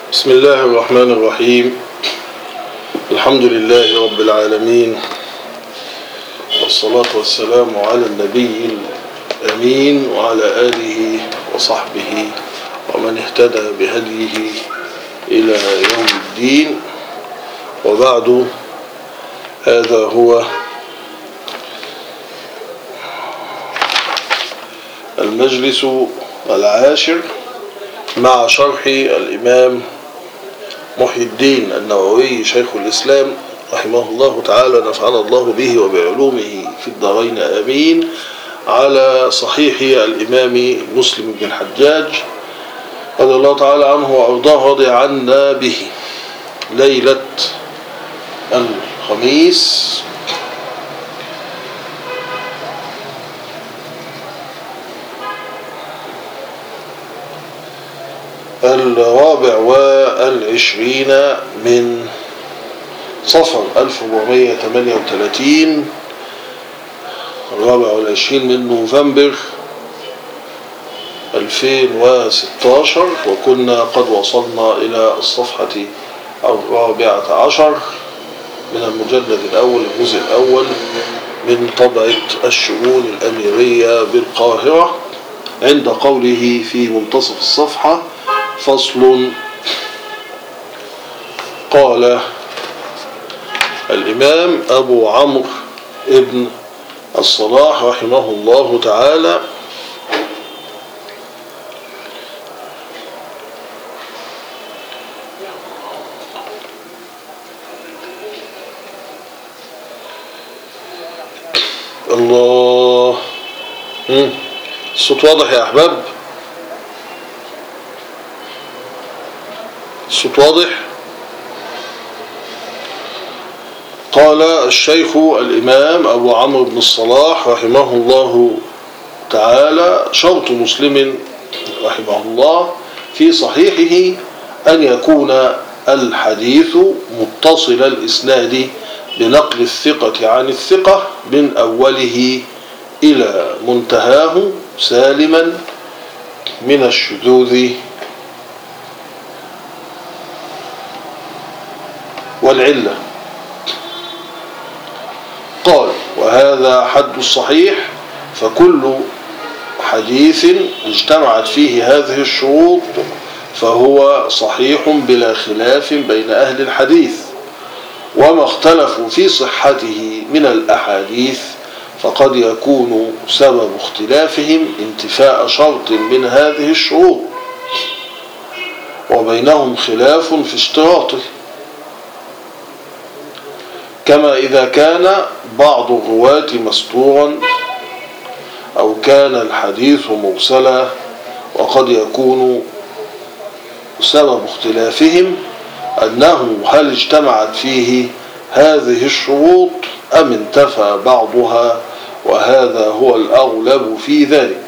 بسم الله الرحمن الرحيم الحمد لله رب العالمين والصلاة والسلام على النبي الأمين وعلى آله وصحبه ومن اهتدى بهديه إلى يوم الدين وبعد هذا هو المجلس العاشر مع شرح الإمام محي الدين النووي شيخ الإسلام رحمه الله تعالى نفعنا الله به وبعلومه في الدارين آمين على صحيح الإمام مسلم بن الحجاج رضي الله تعالى عنه وأرضاه رضي عنا به ليلة الخميس الرابع والعشرين من صفر 1438 الرابع والعشرين من نوفمبر 2016 وكنا قد وصلنا إلى الصفحة الرابعة عشر من المجلد الأول الجزء الأول من طبعة الشؤون الأميرية بالقاهرة عند قوله في منتصف الصفحة فصل قال الإمام أبو عمرو ابن الصلاح رحمه الله تعالى الله مم. الصوت واضح يا أحباب الصوت واضح قال الشيخ الإمام أبو عمرو بن الصلاح رحمه الله تعالى شرط مسلم رحمه الله في صحيحه أن يكون الحديث متصل الإسناد بنقل الثقة عن الثقة من أوله إلى منتهاه سالما من الشذوذ والعلة قال وهذا حد الصحيح فكل حديث اجتمعت فيه هذه الشروط فهو صحيح بلا خلاف بين أهل الحديث وما اختلفوا في صحته من الأحاديث فقد يكون سبب اختلافهم انتفاء شرط من هذه الشروط وبينهم خلاف في اشتراطه كما إذا كان بعض الرواة مستورا أو كان الحديث مرسلا وقد يكون سبب اختلافهم أنه هل اجتمعت فيه هذه الشروط أم انتفى بعضها وهذا هو الأغلب في ذلك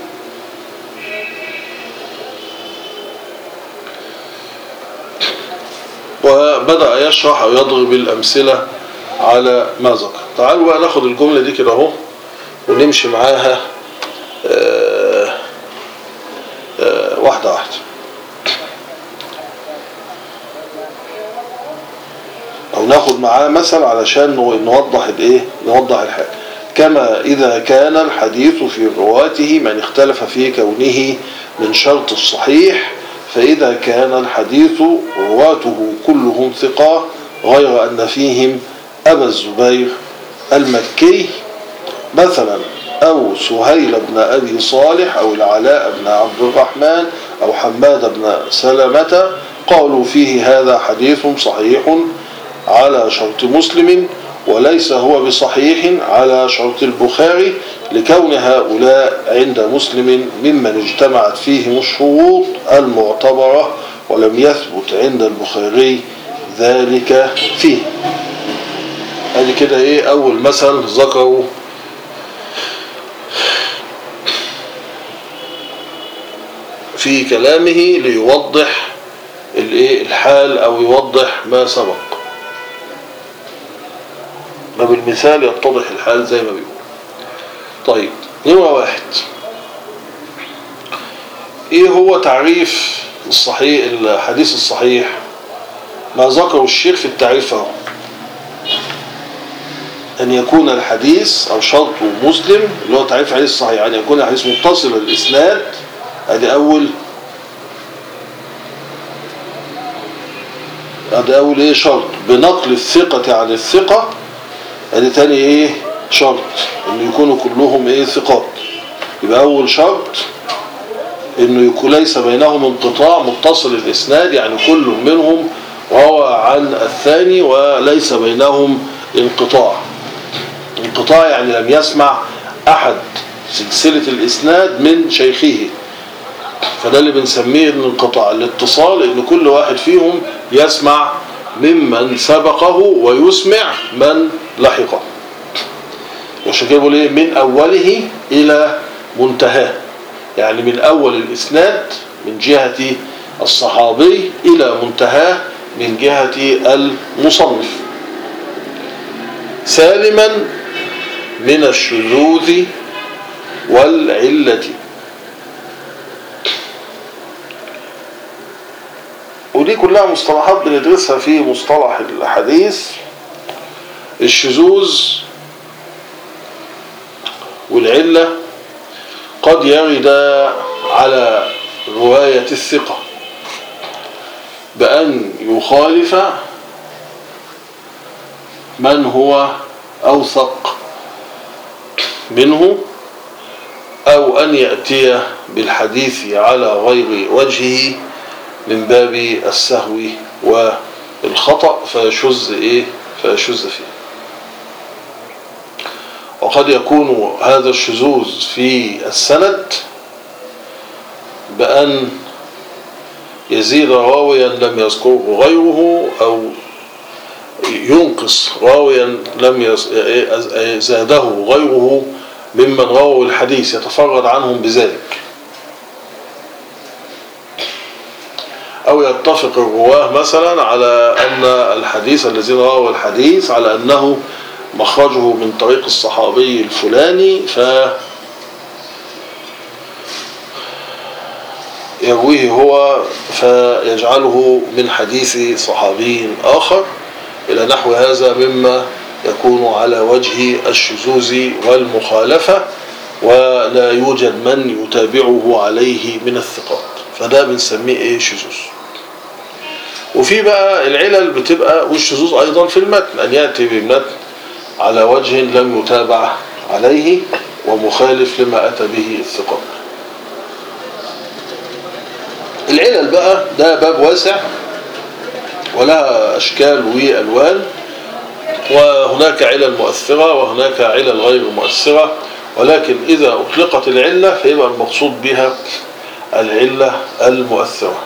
وبدأ يشرح أو يضرب الأمثلة على ما ذكر تعالوا بقى ناخد الجملة دي كده اهو ونمشي معاها آآ آآ واحدة واحدة أو ناخد معاه مثل علشان نوضح الايه نوضح الحاجة كما إذا كان الحديث في رواته من اختلف في كونه من شرط الصحيح فإذا كان الحديث رواته كلهم ثقة غير أن فيهم أبا الزبير المكي مثلا أو سهيل بن أبي صالح أو العلاء بن عبد الرحمن أو حماد بن سلمة قالوا فيه هذا حديث صحيح على شرط مسلم وليس هو بصحيح على شرط البخاري لكون هؤلاء عند مسلم ممن اجتمعت فيهم الشروط المعتبرة ولم يثبت عند البخاري ذلك فيه ادي كده ايه اول مثل ذكروا في كلامه ليوضح الايه الحال او يوضح ما سبق ما بالمثال يتضح الحال زي ما بيقول طيب نمرة واحد ايه هو تعريف الصحيح الحديث الصحيح ما ذكره الشيخ في التعريف اهو أن يكون الحديث أو شرط مسلم اللي هو تعريف الحديث الصحيح أن يكون الحديث متصل الإسناد ادي أول ادي أول إيه شرط بنقل الثقة عن الثقة ادي تاني إيه شرط أن يكونوا كلهم إيه ثقات يبقى أول شرط انه يكون ليس بينهم انقطاع متصل الاسناد يعني كل منهم روى عن الثاني وليس بينهم انقطاع انقطاع يعني لم يسمع احد سلسلة الاسناد من شيخه فده اللي بنسميه الانقطاع الاتصال ان كل واحد فيهم يسمع ممن سبقه ويسمع من لحقه وعشان كده بيقول ايه من اوله الى منتهاه يعني من أول الإسناد من جهة الصحابي إلى منتهاه من جهة المصنف سالما من الشذوذ والعلة ودي كلها مصطلحات بندرسها في مصطلح الحديث الشذوذ والعلة قد يرد على رواية الثقة بأن يخالف من هو أوثق منه أو أن يأتي بالحديث على غير وجهه من باب السهو والخطأ فيشز إيه فيشز فيه وقد يكون هذا الشذوذ في السند بأن يزيد راويا لم يذكره غيره أو ينقص راويا لم زاده غيره ممن رووا الحديث يتفرد عنهم بذلك أو يتفق الرواه مثلا على أن الحديث الذين رووا الحديث على أنه مخرجه من طريق الصحابي الفلاني ف يرويه هو فيجعله من حديث صحابي آخر إلى نحو هذا مما يكون على وجه الشذوذ والمخالفة ولا يوجد من يتابعه عليه من الثقات فده بنسميه ايه شذوذ وفي بقى العلل بتبقى والشذوذ ايضا في المتن ان ياتي بمتن على وجه لم يتابع عليه ومخالف لما اتى به الثقات العلل بقى ده باب واسع ولها اشكال والوان وهناك علل مؤثرة وهناك علل غير مؤثرة ولكن إذا أطلقت العلة فيبقى المقصود بها العلة المؤثرة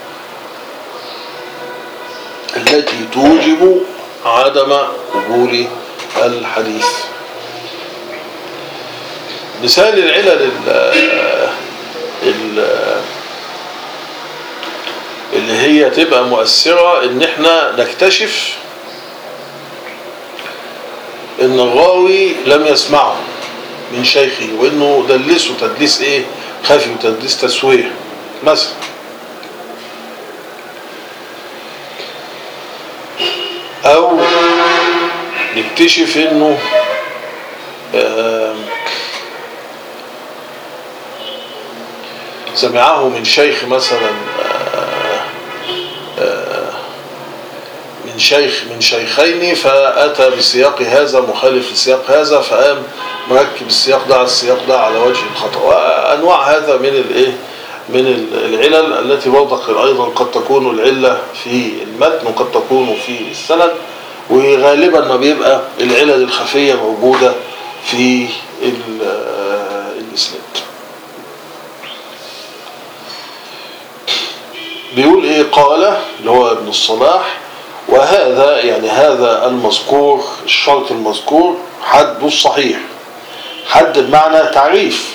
التي توجب عدم قبول الحديث مثال العلل اللي هي تبقى مؤثرة ان احنا نكتشف ان الراوي لم يسمعه من شيخه وانه دلسه تدليس ايه خفي وتدليس تسويه مثلا او نكتشف انه سمعه من شيخ مثلا من شيخ من شيخين فأتى بسياق هذا مخالف لسياق هذا فقام مركب السياق ده على السياق ده على وجه الخطأ وأنواع هذا من الايه من العلل التي برضك أيضا قد تكون العلة في المتن وقد تكون في السند وغالبا ما بيبقى العلل الخفية موجودة في الإسناد بيقول ايه قال اللي هو ابن الصلاح وهذا يعني هذا المذكور الشرط المذكور حد الصحيح حد بمعنى تعريف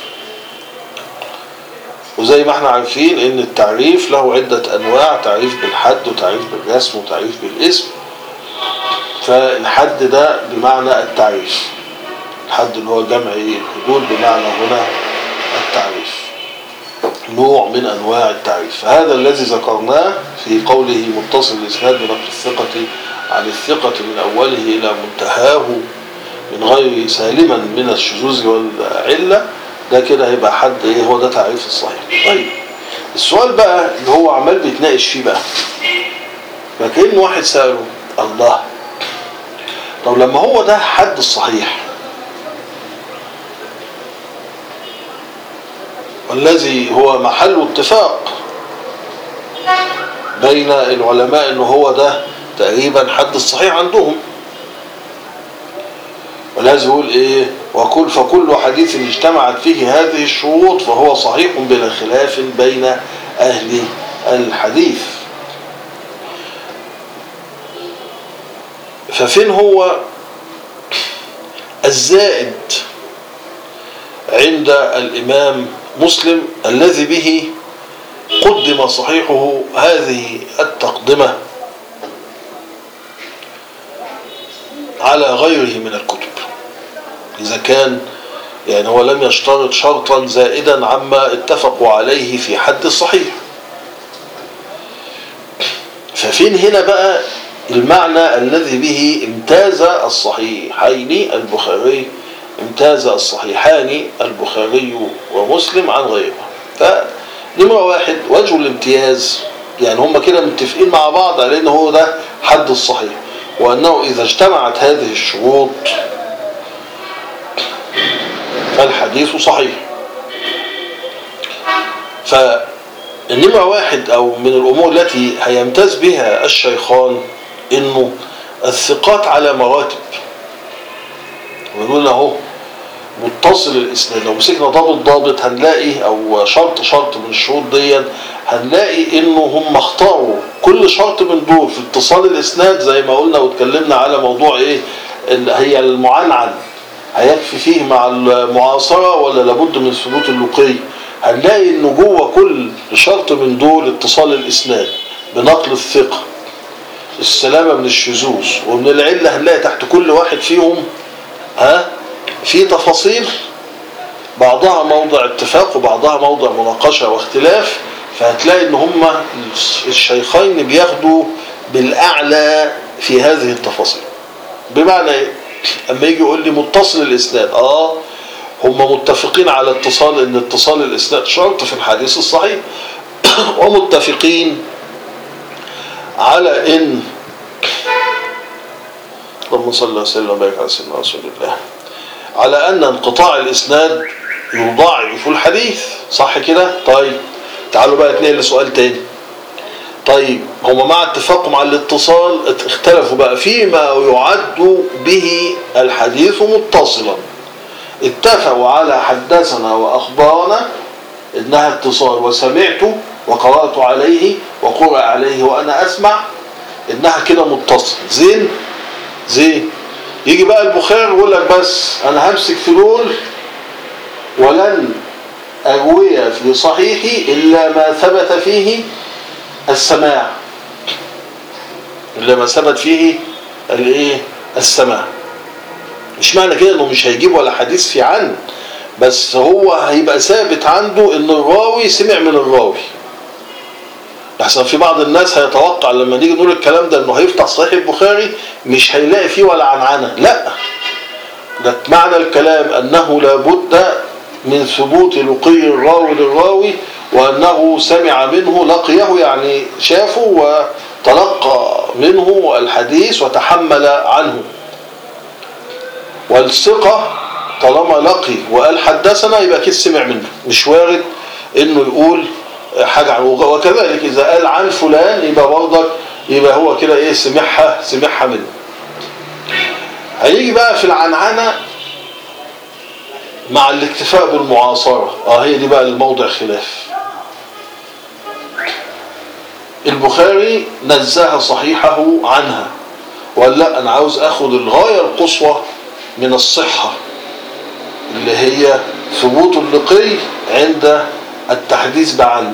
وزي ما احنا عارفين ان التعريف له عدة انواع تعريف بالحد وتعريف بالرسم وتعريف بالاسم فالحد ده بمعنى التعريف الحد اللي هو جمع الحدود بمعنى هنا التعريف نوع من أنواع التعريف فهذا الذي ذكرناه في قوله متصل الإسناد بنقل الثقة عن الثقة من أوله إلى منتهاه من غير سالما من الشذوذ والعلة ده كده هيبقى حد ايه هو ده تعريف الصحيح طيب السؤال بقى اللي هو عمال بيتناقش فيه بقى فكأن واحد سأله الله طب لما هو ده حد الصحيح والذي هو محل اتفاق بين العلماء انه هو ده تقريبا حد الصحيح عندهم ولازم يقول ايه وكل فكل حديث اجتمعت فيه هذه الشروط فهو صحيح بلا خلاف بين اهل الحديث ففين هو الزائد عند الامام مسلم الذي به قدم صحيحه هذه التقدمه على غيره من الكتب إذا كان يعني هو لم يشترط شرطا زائدا عما اتفقوا عليه في حد الصحيح ففين هنا بقى المعنى الذي به امتاز الصحيحين البخاري امتاز الصحيحان البخاري ومسلم عن غيره فنمرة واحد وجه الامتياز يعني هم كده متفقين مع بعض على ان هو ده حد الصحيح وأنه إذا اجتمعت هذه الشروط فالحديث صحيح فالنمرة واحد أو من الأمور التي هيمتاز بها الشيخان إنه الثقات على مراتب ونقول اهو متصل الاسناد لو مسكنا ضابط ضابط هنلاقي او شرط شرط من الشروط دي هنلاقي انه هم اختاروا كل شرط من دول في اتصال الاسناد زي ما قلنا واتكلمنا على موضوع ايه اللي هي المعنعن هيكفي فيه مع المعاصرة ولا لابد من ثبوت اللقي هنلاقي انه جوه كل شرط من دول اتصال الاسناد بنقل الثقة السلامة من الشذوذ ومن العلة هنلاقي تحت كل واحد فيهم ها في تفاصيل بعضها موضع اتفاق وبعضها موضع مناقشة واختلاف فهتلاقي ان هما الشيخين بياخدوا بالاعلى في هذه التفاصيل بمعنى ايه اما يجي يقول لي متصل الاسناد اه هم متفقين على اتصال ان اتصال الاسناد شرط في الحديث الصحيح ومتفقين على ان اللهم صل وسلم وبارك على سيدنا رسول الله على ان انقطاع الاسناد يضاعف الحديث صح كده طيب تعالوا بقى اتنقل لسؤال تاني طيب هم مع اتفاقهم على الاتصال اختلفوا بقى فيما يعد به الحديث متصلا اتفقوا على حدثنا واخبارنا انها اتصال وسمعت وقرات عليه وقرأ عليه وانا اسمع انها كده متصل زين زين يجي بقى البخاري يقول لك بس انا همسك في دول ولن اروي في صحيحي الا ما ثبت فيه السماع الا ما ثبت فيه الايه السماع مش معنى كده انه مش هيجيب ولا حديث في عن بس هو هيبقى ثابت عنده ان الراوي سمع من الراوي لحسن في بعض الناس هيتوقع لما نيجي نقول الكلام ده انه هيفتح صحيح البخاري مش هيلاقي فيه ولا عنعنه لا ده معنى الكلام انه لابد من ثبوت لقي الراوي للراوي وانه سمع منه لقيه يعني شافه وتلقى منه الحديث وتحمل عنه والثقه طالما لقي وقال حدثنا يبقى اكيد سمع منه مش وارد انه يقول حاجة عنه وكذلك إذا قال عن فلان يبقى برضك يبقى هو كده إيه سمعها سمعها منه هيجي بقى في العنعنة مع الاكتفاء بالمعاصرة اه هي دي بقى الموضع خلاف البخاري نزه صحيحه عنها وقال لا انا عاوز اخد الغاية القصوى من الصحة اللي هي ثبوت اللقي عند التحديث بعنه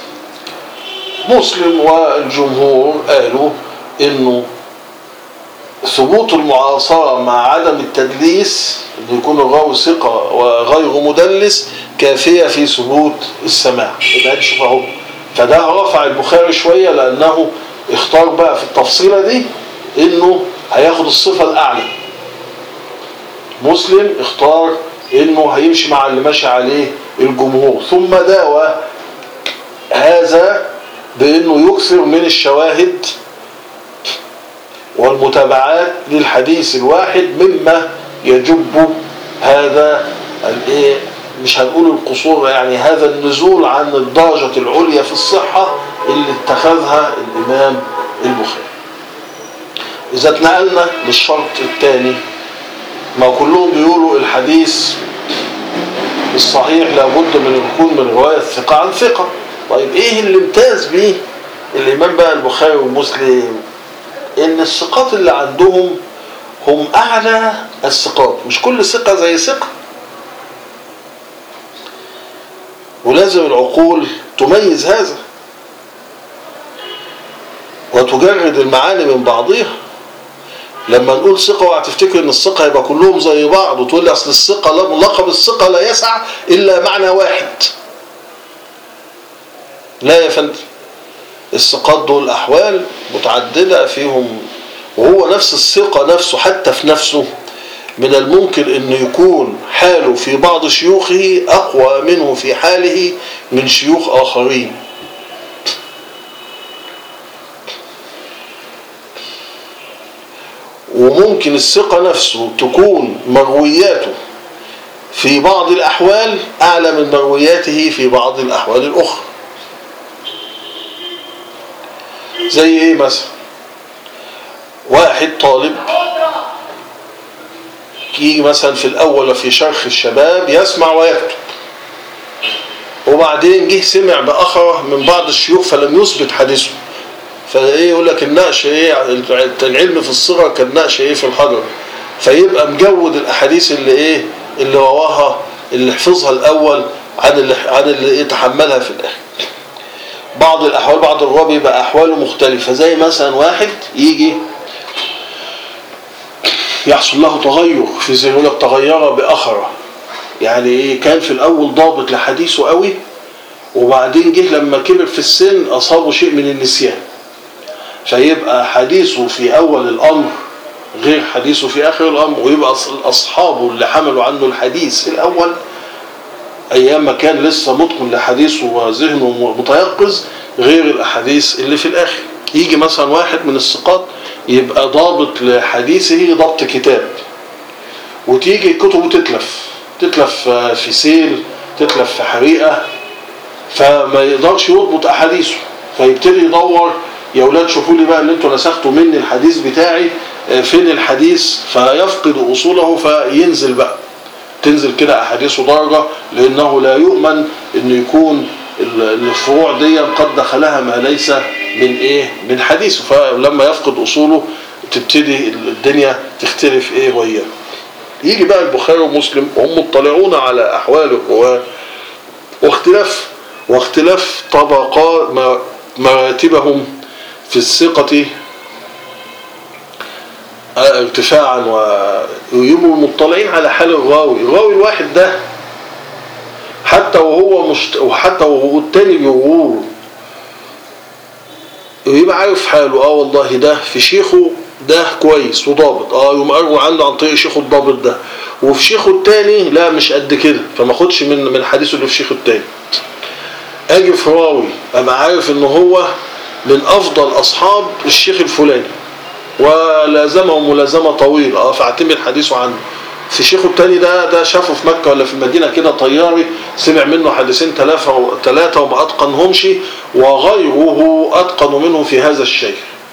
مسلم والجمهور قالوا انه ثبوت المعاصرة مع عدم التدليس أن يكون الراوي ثقة وغير مدلس كافية في ثبوت السماع يبقى نشوف اهو فده رفع البخاري شوية لأنه اختار بقى في التفصيلة دي انه هياخد الصفة الأعلى مسلم اختار انه هيمشي مع اللي ماشي عليه الجمهور ثم داوى هذا بانه يكثر من الشواهد والمتابعات للحديث الواحد مما يجب هذا الايه مش هنقول القصور يعني هذا النزول عن الدرجة العليا في الصحة اللي اتخذها الإمام البخاري إذا اتنقلنا للشرط الثاني ما كلهم بيقولوا الحديث الصحيح لابد من يكون من رواية ثقة عن ثقة طيب ايه اللي امتاز بيه الإمام بقى البخاري ومسلم ان الثقات اللي عندهم هم أعلى الثقات مش كل ثقة زي ثقة ولازم العقول تميز هذا وتجرد المعاني من بعضها لما نقول ثقة وهتفتكر ان الثقة يبقى كلهم زي بعض وتقول لي اصل الثقة لقب الثقة لا يسع الا معنى واحد لا يا فندم الثقات دول احوال متعددة فيهم وهو نفس الثقة نفسه حتى في نفسه من الممكن انه يكون حاله في بعض شيوخه اقوى منه في حاله من شيوخ اخرين وممكن الثقة نفسه تكون مروياته في بعض الأحوال أعلى من مروياته في بعض الأحوال الأخرى زي إيه مثلا واحد طالب يجي مثلا في الأول في شرخ الشباب يسمع ويكتب وبعدين جه سمع بأخره من بعض الشيوخ فلم يثبت حديثه فايه يقول لك النقش ايه العلم في الصغر كالنقش ايه في الحجر فيبقى مجود الاحاديث اللي ايه اللي رواها اللي حفظها الاول عن اللي عن اللي ايه تحملها في الاخر بعض الاحوال بعض الرواه بيبقى احواله مختلفه زي مثلا واحد يجي يحصل له تغير في ذهنه يقول لك تغير باخره يعني ايه كان في الاول ضابط لحديثه قوي وبعدين جه لما كبر في السن اصابه شيء من النسيان فيبقى حديثه في أول الأمر غير حديثه في آخر الأمر ويبقى أصحابه اللي حملوا عنه الحديث الأول أيام ما كان لسه متقن لحديثه وذهنه متيقظ غير الأحاديث اللي في الآخر يجي مثلا واحد من الثقات يبقى ضابط لحديثه ضبط كتاب وتيجي كتبه تتلف تتلف في سيل تتلف في حريقة فما يقدرش يضبط أحاديثه فيبتدي يدور يا اولاد شوفوا لي بقى اللي انتوا نسختوا مني الحديث بتاعي فين الحديث فيفقد اصوله فينزل بقى تنزل كده احاديثه درجه لانه لا يؤمن انه يكون الفروع دي قد دخلها ما ليس من ايه من حديثه فلما يفقد اصوله تبتدي الدنيا تختلف ايه وهي يجي بقى البخاري ومسلم وهم مطلعون على احوال الرواه واختلاف واختلاف طبقات مراتبهم في الثقة ارتفاعا ويبقوا مطلعين على حال الراوي الراوي الواحد ده حتى وهو مشت... وحتى وهو التاني بيقول يبقى عارف حاله اه والله ده في شيخه ده كويس وضابط اه يقوم اروي عنه عن طريق شيخه الضابط ده وفي شيخه التاني لا مش قد كده فما اخدش من من حديثه اللي في شيخه التاني اجي في راوي ابقى عارف ان هو من أفضل أصحاب الشيخ الفلاني ولازمه ملازمة طويلة اه فاعتمد حديثه عنه في شيخه التاني ده ده شافه في مكة ولا في المدينة كده طياري سمع منه حديثين ثلاثة ثلاثة وما أتقنهمش وغيره أتقن منه في هذا الشيء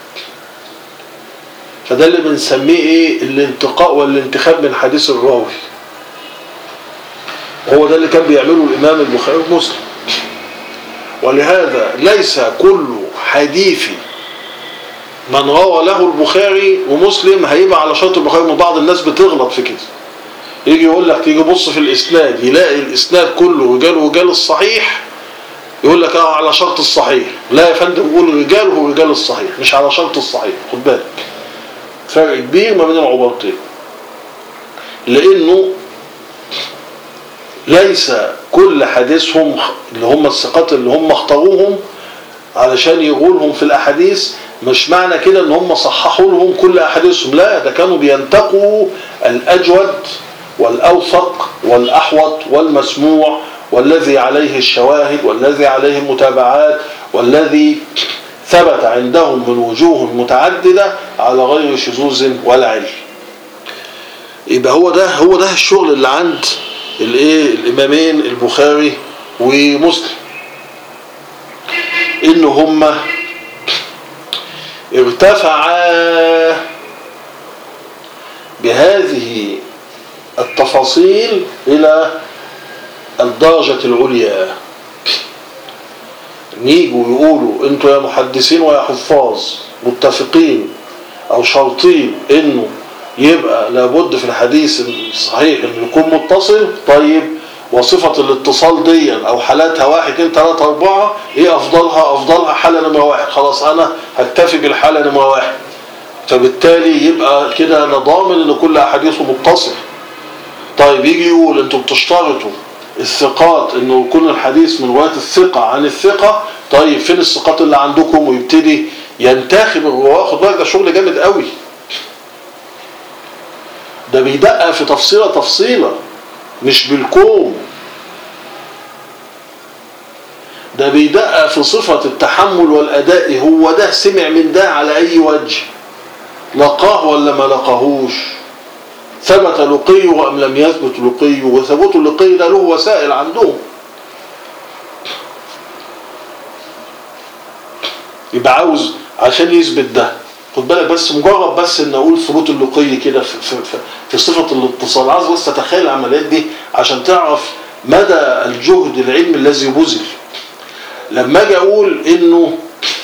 فده اللي بنسميه ايه الانتقاء والانتخاب من حديث الراوي هو ده اللي كان بيعمله الإمام البخاري ومسلم ولهذا ليس كل حديث من روى له البخاري ومسلم هيبقى على شرط البخاري من بعض الناس بتغلط في كده يجي يقول لك تيجي بص في الاسناد يلاقي الاسناد كله رجال ورجال الصحيح يقول لك اه على شرط الصحيح لا يا فندم قول رجاله رجال الصحيح مش على شرط الصحيح خد بالك فرق كبير ما بين العبارتين لانه ليس كل حديثهم اللي هم الثقات اللي هم اختاروهم علشان يقولهم في الاحاديث مش معنى كده ان هم صححوا لهم كل احاديثهم لا ده كانوا بينتقوا الاجود والاوثق والاحوط والمسموع والذي عليه الشواهد والذي عليه المتابعات والذي ثبت عندهم من وجوه متعددة على غير شذوذ ولا علم يبقى هو ده هو ده الشغل اللي عند الايه الامامين البخاري ومسلم ان هم ارتفعا بهذه التفاصيل الى الدرجة العليا نيجوا يقولوا انتوا يا محدثين ويا حفاظ متفقين او شرطين انه يبقى لابد في الحديث الصحيح انه يكون متصل طيب وصفة الاتصال دي او حالاتها واحد اتنين تلاتة اربعة ايه افضلها افضلها حالة نمرة واحد خلاص انا هكتفي بالحالة نمرة واحد فبالتالي يبقى كده انا ضامن ان كل احاديثه متصل طيب يجي يقول انتوا بتشترطوا الثقات انه يكون الحديث من رواية الثقة عن الثقة طيب فين الثقات اللي عندكم ويبتدي ينتخب الرواه خد بالك ده شغل جامد قوي ده بيدقق في تفصيلة تفصيلة مش بالكوم ده بيدقق في صفة التحمل والأداء هو ده سمع من ده على أي وجه لقاه ولا ما لقاهوش ثبت لقيه أم لم يثبت لقيه وثبوت اللقي ده له وسائل عندهم يبقى عاوز عشان يثبت ده خد بالك بس مجرد بس ان اقول ثبوت اللقي كده في, في, في, في صفه الاتصال عاوز بس تتخيل العمليات دي عشان تعرف مدى الجهد العلمي الذي بذل لما اجي اقول انه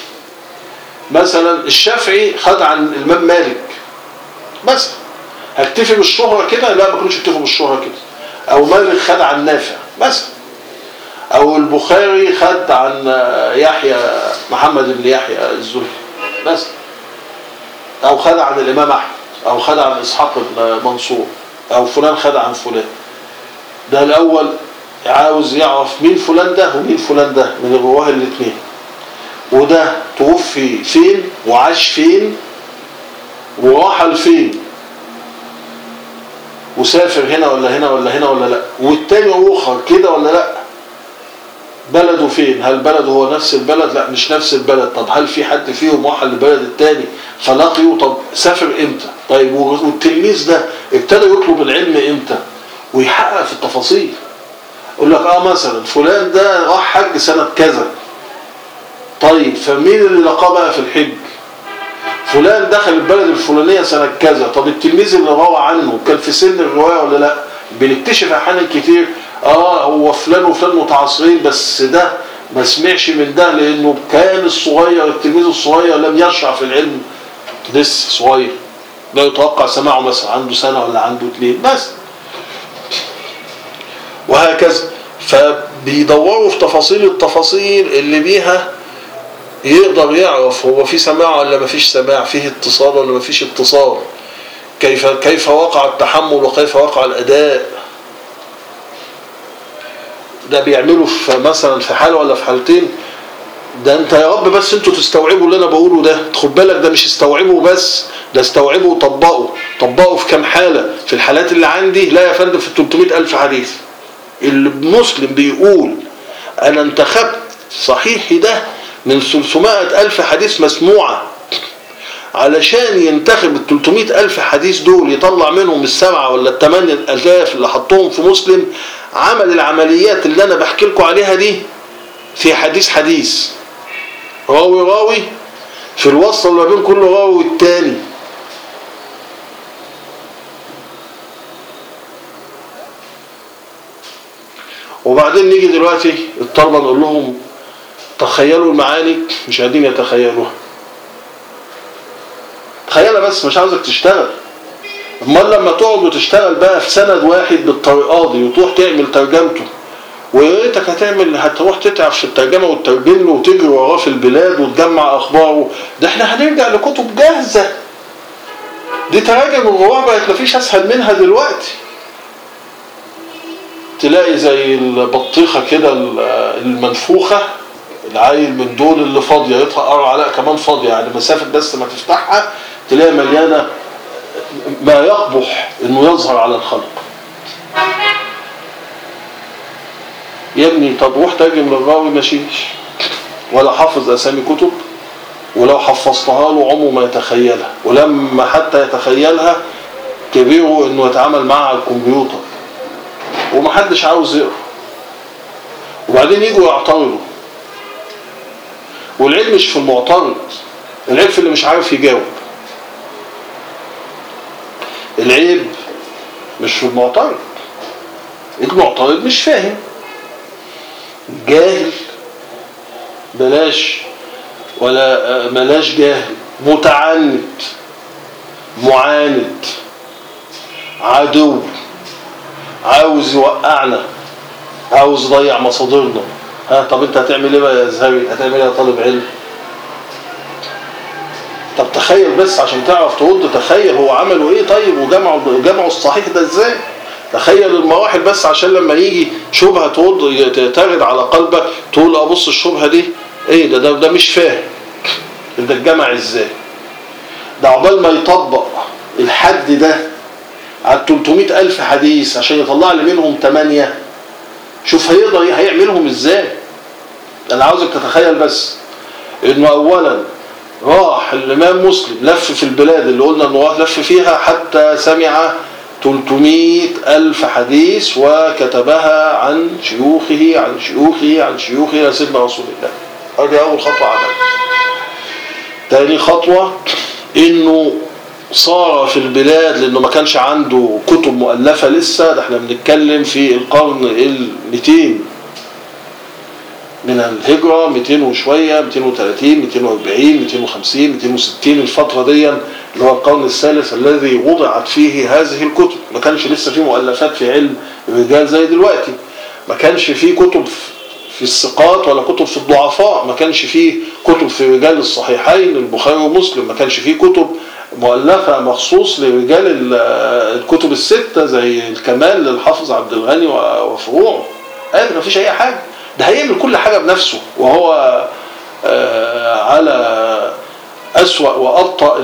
مثلا الشافعي خد عن الامام مالك بس هكتفي بالشهرة كده لا ما كنتش اكتفي بالشهرة كده او مالك خد عن نافع بس او البخاري خد عن يحيى محمد بن يحيى الزهري بس او خد عن الامام احمد او خد عن اسحاق بن منصور او فلان خد عن فلان ده الاول عاوز يعرف مين فلان ده ومين فلان ده من الرواه الاثنين وده توفي فين وعاش فين ورحل فين وسافر هنا ولا هنا ولا هنا ولا لا والتاني اخر كده ولا لا بلده فين هل بلده هو نفس البلد لا مش نفس البلد طب هل في حد فيهم راح للبلد التاني فلقيه طب سافر امتى طيب والتلميذ ده ابتدى يطلب العلم امتى ويحقق في التفاصيل يقول لك اه مثلا فلان ده راح حج سنة كذا طيب فمين اللي لقاه بقى في الحج فلان دخل البلد الفلانية سنة كذا طب التلميذ اللي روى عنه كان في سن الرواية ولا لا بنكتشف احيانا كتير اه هو فلان وفلان متعاصرين بس ده ما سمعش من ده لانه كان الصغير التلميذ الصغير لم يشرع في العلم لسه صغير لا يتوقع سماعه مثلا عنده سنة ولا عنده اثنين بس وهكذا فبيدوروا في تفاصيل التفاصيل اللي بيها يقدر يعرف هو في سماع ولا ما فيش سماع فيه اتصال ولا ما فيش اتصال كيف كيف وقع التحمل وكيف وقع الاداء ده بيعمله في مثلا في حاله ولا في حالتين ده انت يا رب بس انتوا تستوعبوا اللي انا بقوله ده خد بالك ده مش استوعبه بس ده استوعبه وطبقه طبقه في كام حالة في الحالات اللي عندي لا يا فندم في 300 ألف حديث المسلم بيقول انا انتخبت صحيحي ده من 300 ألف حديث مسموعة علشان ينتخب ال 300 ألف حديث دول يطلع منهم السبعة ولا الثمانية ألاف اللي حطهم في مسلم عمل العمليات اللي أنا بحكي لكم عليها دي في حديث حديث راوي راوي في الوصل ما بين كل راوي والتاني وبعدين نيجي دلوقتي الطلبة نقول لهم تخيلوا المعاني مش قادرين يتخيلوها تخيلها بس مش عاوزك تشتغل امال لما تقعد وتشتغل بقى في سند واحد بالطريقه دي وتروح تعمل ترجمته ويا ريتك هتعمل هتروح تتعب في الترجمه وتترجم له وتجري وراه في البلاد وتجمع اخباره ده احنا هنرجع لكتب جاهزه دي تراجم الرواه بقت مفيش اسهل منها دلوقتي تلاقي زي البطيخه كده المنفوخه العيل من دول اللي فاضيه يقرا عليها كمان فاضيه يعني مسافه بس ما تفتحها تلاقي مليانه ما يقبح انه يظهر على الخلق يا ابني طب روح ترجم للراوي ماشيش ولا حافظ اسامي كتب ولو حفظتها له عمره ما يتخيلها ولما حتى يتخيلها كبيره انه يتعامل معها على الكمبيوتر ومحدش عاوز يقرا وبعدين يجوا يعترضوا والعيب مش في المعترض العيب في اللي مش عارف يجاوب العيب مش في المعترض المعترض مش فاهم جاهل بلاش ولا ملاش جاهل متعند معاند عدو عاوز يوقعنا عاوز يضيع مصادرنا ها طب انت هتعمل ايه بقى يا ازهري هتعمل ايه يا طالب علم طب تخيل بس عشان تعرف ترد تخيل هو عملوا ايه طيب وجمعوا جمعوا الصحيح ده ازاي تخيل المراحل بس عشان لما يجي شبهه ترد ترد على قلبك تقول ابص الشبهه دي ايه ده ده, ده مش فاهم ده اتجمع ازاي ده عقبال ما يطبق الحد ده على 300 ألف حديث عشان يطلع لي منهم 8 شوف هيقدر هيعملهم ازاي انا عاوزك تتخيل بس انه اولا راح الامام مسلم لف في البلاد اللي قلنا انه راح لف فيها حتى سمع 300 ألف حديث وكتبها عن شيوخه عن شيوخه عن شيوخه إلى سيدنا رسول الله هذه أول خطوة عملها تاني خطوة إنه صار في البلاد لأنه ما كانش عنده كتب مؤلفة لسه ده احنا بنتكلم في القرن ال 200 من الهجرة 200 وشوية 230 240 250 260 الفترة دي اللي هو القرن الثالث الذي وضعت فيه هذه الكتب ما كانش لسه فيه مؤلفات في علم الرجال زي دلوقتي ما كانش فيه كتب في الثقات ولا كتب في الضعفاء ما كانش فيه كتب في رجال الصحيحين البخاري ومسلم ما كانش فيه كتب مؤلفة مخصوص لرجال الكتب الستة زي الكمال للحافظ عبد الغني وفروعه قال ما فيش أي حاجة ده هيعمل كل حاجة بنفسه وهو على أسوأ وأبطأ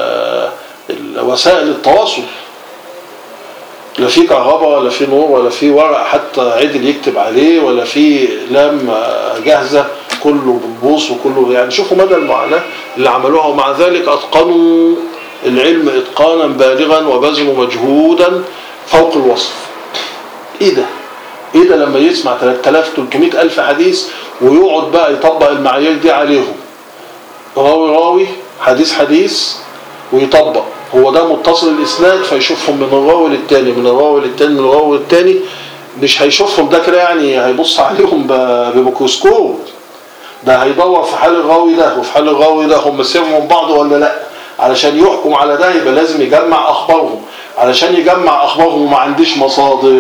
وسائل التواصل لا في كهرباء ولا في نور ولا في ورق حتى عدل يكتب عليه ولا في لام جاهزة كله بالبوص وكله يعني شوفوا مدى المعاناة اللي عملوها ومع ذلك أتقنوا العلم إتقانا بالغا وبذلوا مجهودا فوق الوصف إيه ده؟ إيه ده لما يسمع 3300 ألف حديث ويقعد بقى يطبق المعايير دي عليهم راوي راوي حديث حديث ويطبق هو ده متصل الاسناد فيشوفهم من الراوي للتاني من الراوي للتاني من الراوي للتاني مش هيشوفهم ده كده يعني هيبص عليهم بميكروسكوب ده هيدور في حال الراوي ده وفي حال الراوي ده هم سيبهم من بعض ولا لا علشان يحكم على ده يبقى لازم يجمع اخبارهم علشان يجمع اخبارهم وما عنديش مصادر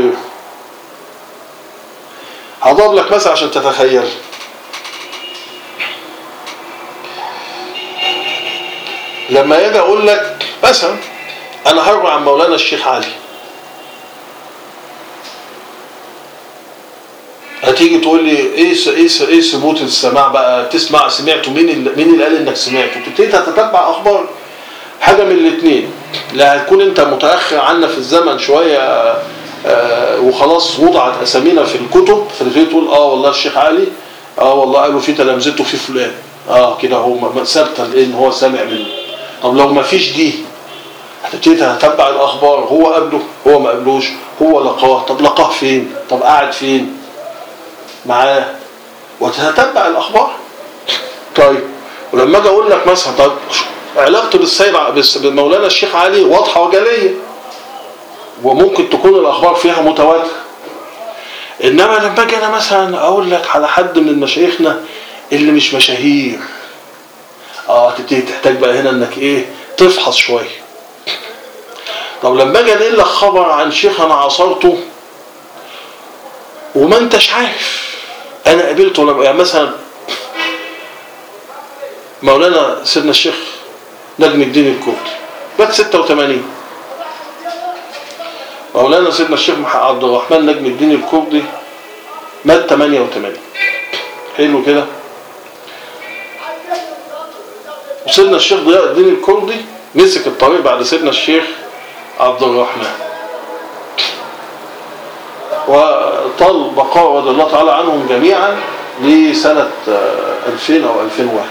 هضرب لك مثلا عشان تتخيل لما يجي اقول لك مثلا انا هروي عن مولانا الشيخ علي هتيجي تقول لي ايه ايه ايه ثبوت السماع بقى تسمع سمعته مين اللي مين اللي قال انك سمعته تبتدي تتتبع اخبار حاجه من الاثنين لا هتكون انت متاخر عنا في الزمن شويه آه وخلاص وضعت اسامينا في الكتب فتبتدي تقول اه والله الشيخ علي اه والله قالوا في تلامذته في فلان اه كده هو ثابته ان هو سامع منه طب لو ما فيش دي هتبتدي تتبع الاخبار هو قبله هو ما قبلوش هو لقاه طب لقاه فين طب قاعد فين معاه وتتبع الاخبار طيب ولما اجي اقول لك مثلا طب علاقته بالسيد بمولانا الشيخ علي واضحه وجليه وممكن تكون الاخبار فيها متواتره انما لما اجي انا مثلا اقول لك على حد من مشايخنا اللي مش مشاهير اه تبتدي تحتاج بقى هنا انك ايه تفحص شويه طب لما اجي انقل لك خبر عن شيخ انا عاصرته وما انتش عارف انا قابلته لما يعني مثلا مولانا سيدنا الشيخ نجم الدين الكوفي مات 86 مولانا سيدنا الشيخ مح- عبد الرحمن نجم الدين الكردي مات 88 حلو كده وسيدنا الشيخ ضياء الدين الكردي مسك الطريق بعد سيدنا الشيخ عبد الرحمن وطال بقاء رضي الله تعالى عنهم جميعا لسنة آه، 2000 أو 2001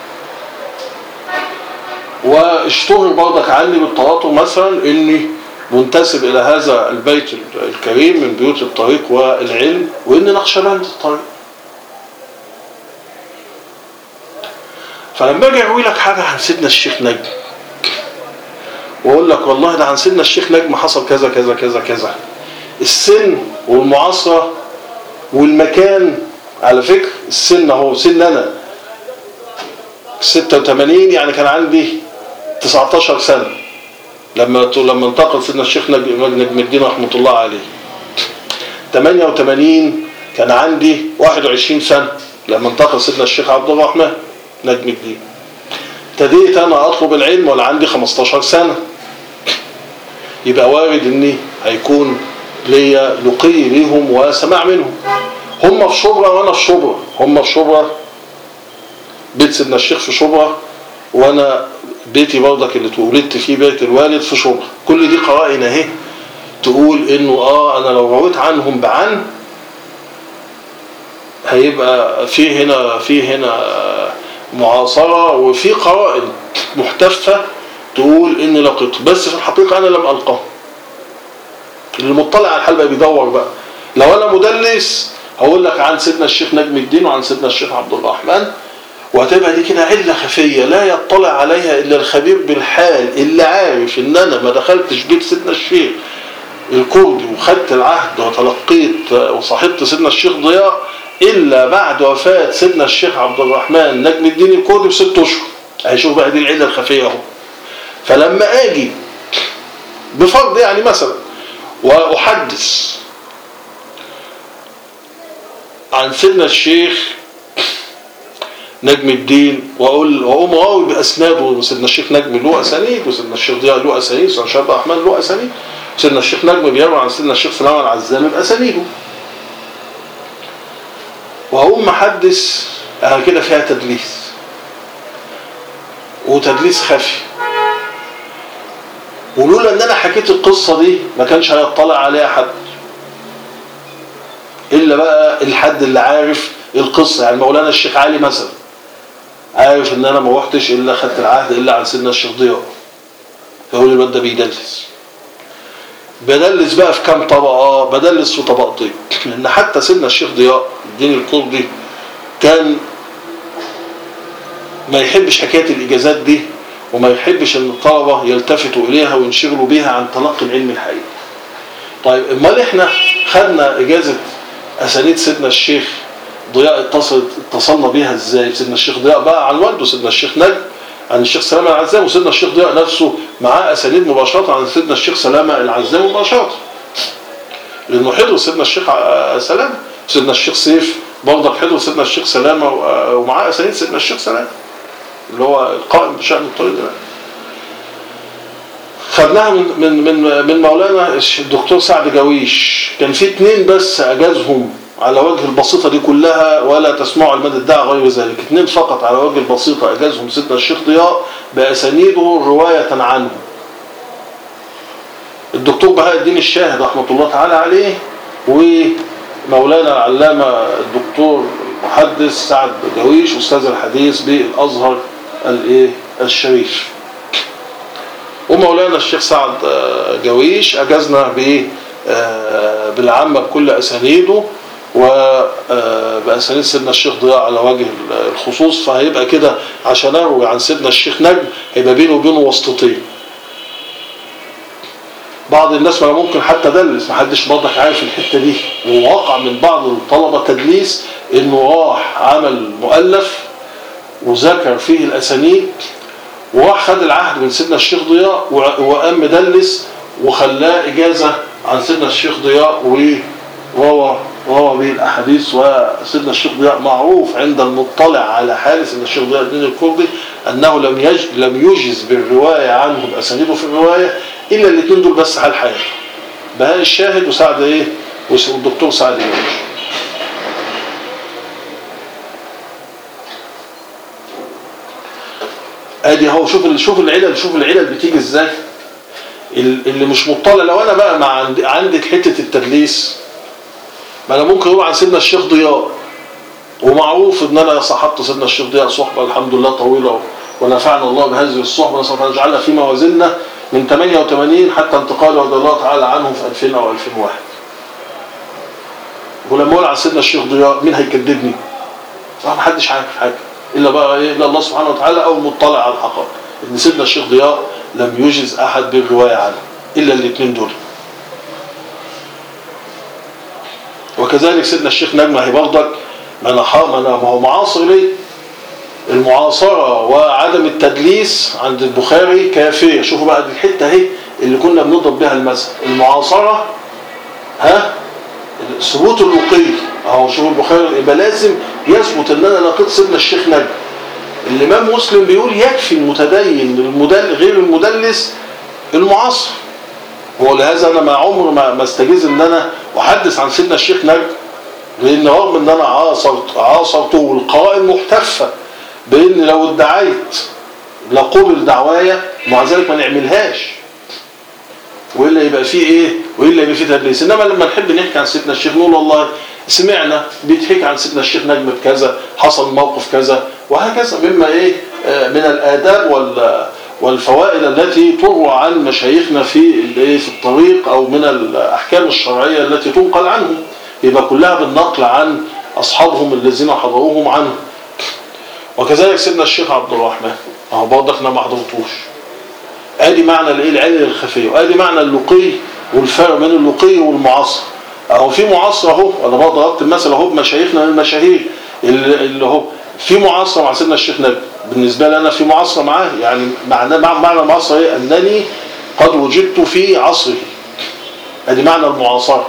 واشتهر برضك عني بالتواطؤ مثلا اني منتسب الى هذا البيت الكريم من بيوت الطريق والعلم واني نقشبند الطريق فلما اجي اقول لك حاجه عن سيدنا الشيخ نجم واقول لك والله ده عن سيدنا الشيخ نجم حصل كذا كذا كذا كذا السن والمعاصره والمكان على فكره السن اهو سن انا 86 يعني كان عندي 19 سنة لما لما انتقل سيدنا الشيخ نجم نجم الدين رحمة الله عليه 88 كان عندي 21 سنة لما انتقل سيدنا الشيخ عبد الرحمن نجم الدين ابتديت انا اطلب العلم وانا عندي 15 سنة يبقى وارد اني هيكون ليا لقي ليهم وسماع منهم هم في شبرا وانا في شبرا هم في شبرا بيت سيدنا الشيخ في شبرا وانا بيتي برضك اللي اتولدت فيه بيت الوالد في شبرا كل دي قرائن اهي تقول انه اه انا لو رويت عنهم بعن هيبقى في هنا في هنا معاصرة وفي قرائن محتفة تقول اني لقيت بس في الحقيقة انا لم القاه المطلع على الحال بقى بيدور بقى لو انا مدلس هقول لك عن سيدنا الشيخ نجم الدين وعن سيدنا الشيخ عبد الرحمن وهتبقى دي كده علة خفية لا يطلع عليها إلا الخبير بالحال اللي عارف إن أنا ما دخلتش بيت سيدنا الشيخ الكردي وخدت العهد وتلقيت وصاحبت سيدنا الشيخ ضياء إلا بعد وفاة سيدنا الشيخ عبد الرحمن نجم الدين الكردي بست أشهر هيشوف بقى دي العلة الخفية أهو فلما أجي بفرض يعني مثلا وأحدث عن سيدنا الشيخ نجم الدين واقول واقوم راوي باسناده وسيدنا الشيخ نجم له اسانيد وسيدنا الشيخ ضياء له اسانيد وسيدنا الشيخ عبد الرحمن له اسانيد وسيدنا الشيخ نجم بيروي عن سيدنا الشيخ سلام العزام باسانيده وهقوم محدث انا كده فيها تدليس وتدليس خفي ولولا ان انا حكيت القصه دي ما كانش هيطلع عليها حد الا بقى الحد اللي عارف القصه يعني مولانا الشيخ علي مثلا عارف ان انا ما روحتش الا خدت العهد الا عن سيدنا الشيخ ضياء فيقول الواد ده بيدلس بدلس بقى في كام طبقه بدلس في طبقتين لان حتى سيدنا الشيخ ضياء الدين القرضي كان ما يحبش حكايه الاجازات دي وما يحبش ان الطلبه يلتفتوا اليها وينشغلوا بيها عن تلقي العلم الحقيقي طيب امال احنا خدنا اجازه اسانيد سيدنا الشيخ ضياء اتصل اتصلنا بيها ازاي سيدنا الشيخ ضياء بقى عن والده سيدنا الشيخ نجم عن الشيخ سلامة العزام وسيدنا الشيخ ضياء نفسه معاه اسانيد مباشرة عن سيدنا الشيخ سلامة العزام مباشرة لانه حضر سيدنا الشيخ سلامة سيدنا الشيخ سيف برضك حضر سيدنا الشيخ سلامة ومعاه اسانيد سيدنا الشيخ سلامة اللي هو القائم بشأن الطريق ده خدناها من من من من مولانا الدكتور سعد جويش كان في اثنين بس اجازهم على وجه البسيطة دي كلها ولا تسمعوا المدى الدعاء غير ذلك اثنين فقط على وجه البسيطة أجازهم سيدنا الشيخ ضياء بأسانيده رواية عنه الدكتور بهاء الدين الشاهد رحمة الله تعالى عليه ومولانا العلامة الدكتور المحدث سعد جويش أستاذ الحديث بالأزهر الايه الشريف ومولانا الشيخ سعد جويش أجازنا بالعامة بكل أسانيده وبأسانيد سيدنا الشيخ ضياء على وجه الخصوص فهيبقى كده عشان اروي عن سيدنا الشيخ نجم هيبقى بينه وبينه واسطتين بعض الناس ما ممكن حتى دلس محدش برضك عارف الحته دي وواقع من بعض الطلبه تدليس انه راح عمل مؤلف وذكر فيه الاسانيد وراح خد العهد من سيدنا الشيخ ضياء وقام مدلس وخلاه اجازه عن سيدنا الشيخ ضياء وروى روى به الاحاديث وسيدنا الشيخ ضياء معروف عند المطلع على حال سيدنا الشيخ ضياء الدين الكردي أنه لم يج... لم يجز بالرواية عنه بأسانيده في الرواية إلا الاثنين دول بس حال حياته بهاء الشاهد وسعد إيه والدكتور سعد يونس ادي اهو شوف شوف العلل شوف العلل بتيجي ازاي اللي مش مطلع لو انا بقى مع عندي عندك حته التدليس ما انا ممكن اقول عن سيدنا الشيخ ضياء ومعروف ان انا صاحبت سيدنا الشيخ ضياء صحبه الحمد لله طويله ونفعنا الله بهذه الصحبه نسال الله يجعلها في موازيننا من 88 حتى انتقاله رضي الله تعالى عنه في 2000 او 2001 ولما اقول عن سيدنا الشيخ ضياء مين هيكذبني؟ ما حدش عارف حاجه الا بقى ايه الا الله سبحانه وتعالى او المطلع على الحقائق ان سيدنا الشيخ ضياء لم يجز احد بالروايه عنه الا الاثنين دول وكذلك سيدنا الشيخ نجم هي برضك ما انا ما هو معاصر ليه المعاصرة وعدم التدليس عند البخاري كافية شوفوا بقى دي الحتة اهي اللي كنا بنضرب بها المثل المعاصرة ها ثبوت الوقي اهو شوفوا البخاري يبقى لازم يثبت ان انا لقيت سيدنا الشيخ نجم الامام مسلم بيقول يكفي المتدين المدل غير المدلس المعاصر ولهذا انا ما عمر ما ما استجيز ان انا احدث عن سيدنا الشيخ نجم لان رغم ان انا عاصرت عاصرته والقوائم محتفه بان لو ادعيت لقبل دعوايا مع ذلك ما نعملهاش والا يبقى فيه ايه والا يبقى فيه تدليس انما لما نحب نحكي عن سيدنا الشيخ نقول والله سمعنا بيتحكي عن سيدنا الشيخ نجم بكذا حصل موقف كذا وهكذا مما ايه من الاداب وال والفوائد التي تروى عن مشايخنا في في الطريق او من الاحكام الشرعيه التي تنقل عنهم يبقى كلها بالنقل عن اصحابهم الذين حضروهم عنه وكذلك سيدنا الشيخ عبد الرحمن اهو برضه احنا ما حضرتوش ادي معنى الايه العلل الخفيه وادي معنى اللقي والفرق بين اللقي والمعاصر اهو في معاصر اهو انا برضه ضربت المثل اهو بمشايخنا من المشاهير اللي هو في معاصره مع سيدنا الشيخ نبي بالنسبه لي انا في معاصره معاه يعني معنى معنى المعاصره ايه انني قد وجدت في عصره ادي معنى المعاصره